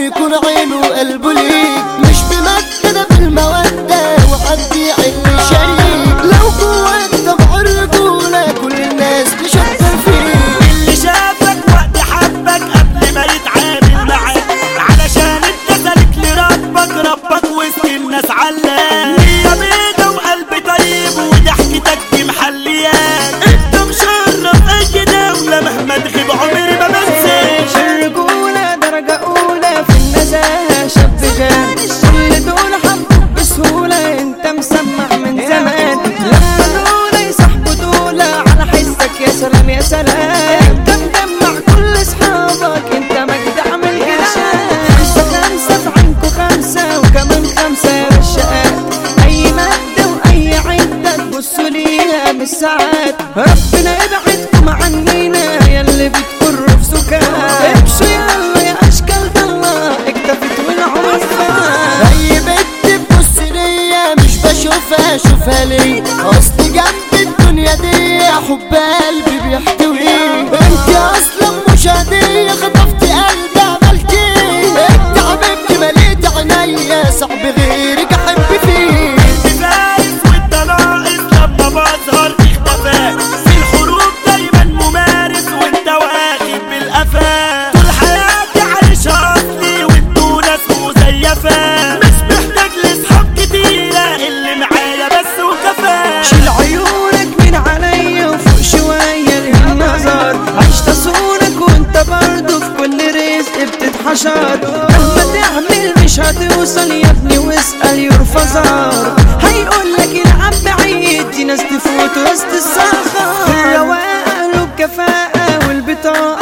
ويكون عينه وقلبه ليك مش بمكنة بالمودة وحد يعد شريك لو جواك طبع الرجولة كل الناس تشكر فيك اللي شافك وقت حبك قبل ما يتعامل معاك علشان انت سالك لربك ربك وسط الناس علام نية بيضة وقلب طيب وضحكتك دي محلياك انت مشرف اي دولة مهما تغيب عمري ما بنساش الرجولة درجة أولى في النزاهة شاب جان كل دول حبوك بسهولة انت مسمع من زمان لما دول يصاحبوا دول على حسك يا سلام يا سلام انت مجمع كل اصحابك انت مجدع من الجدعان خمسة خمسة في عينكوا خمسة وكمان خمسة يا رشقات أي مادة وأي عدة تبصوا ليها بالساعات ربنا يبعدكم عنينا يا اللي بتكروا في سكات امشوا يلا يا أشكال الله اكتفت والعمر فات اي بنت تبص ليا مش بشوفها اشوفها ليه اصل جنب الدنيا دي حب قلبي بيحتويه انت اصلا مش هدية خطفت قلبي عملت ايه انت حبيبتي مليت عينيا صعب غيرك احب فيه فايز وانت ناقص لما بظهر اختفاء في الحروب دايما ممارس وانت واخد بالقفا طول حياتي عايشة اصلي وانتوا ناس مزيفة مش محتاج لاصحاب كتيرة اللي معايا بس وكفاية شيل عيونك من عليا وفوق شوية للنظر عشت صورك وانت برضه في كل رزق بتتحشر مهما تعمل مش هتوصل يا ابني واسأل يرفزار هيقول لك العب بعيد دي ناس تفوت وسط الصخر الرواقة له الكفاءة والبطاقة